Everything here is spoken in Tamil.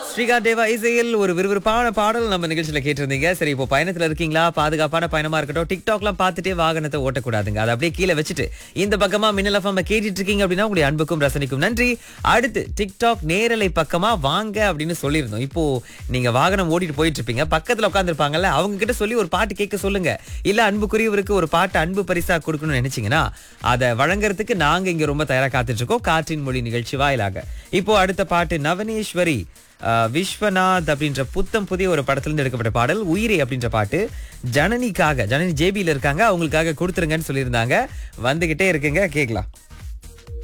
ஸ்ரீகாந்த் தேவா இசையில் ஒரு விறுவிறுப்பான பாடல் நம்ம நிகழ்ச்சியில கேட்டிருந்தீங்க சரி இப்போ பயணத்துல இருக்கீங்களா பாதுகாப்பான பயணமா இருக்கட்டும் டிக்டாக்லாம் பார்த்துட்டே வாகனத்தை ஓட்டக்கூடாதுங்க அதை அப்படியே கீழே வச்சுட்டு இந்த பக்கமா மின்னல் எஃப்எம் கேட்டுட்டு இருக்கீங்க அப்படின்னா உங்களுடைய அன்புக்கும் ரசனைக்கும் நன்றி அடுத்து டிக்டாக் நேரலை பக்கமா வாங்க அப்படின்னு சொல்லியிருந்தோம் இப்போ நீங்க வாகனம் ஓட்டிட்டு போயிட்டு இருப்பீங்க பக்கத்துல உட்காந்துருப்பாங்கல்ல அவங்க கிட்ட சொல்லி ஒரு பாட்டு கேட்க சொல்லுங்க இல்ல அன்புக்குரியவருக்கு ஒரு பாட்டு அன்பு பரிசா கொடுக்கணும்னு நினைச்சீங்கன்னா அதை வழங்குறதுக்கு நாங்க இங்க ரொம்ப தயாரா காத்துட்டு இருக்கோம் காற்றின் மொழி நிகழ்ச்சி வாயிலாக இப்போ அடுத்த பாட்டு நவனேஸ்வரி அஹ், விஸ்வநாத் அப்படின்ற புத்தம் புதிய ஒரு படத்துல இருந்து எடுக்கப்பட்ட பாடல் உயிரே அப்படின்ற பாட்டு ஜனனிக்காக ஜனனி ஜேபியில இருக்காங்க அவங்களுக்காக கொடுத்துருங்கன்னு சொல்லியிருந்தாங்க வந்துகிட்டே இருக்குங்க கேட்கலாம்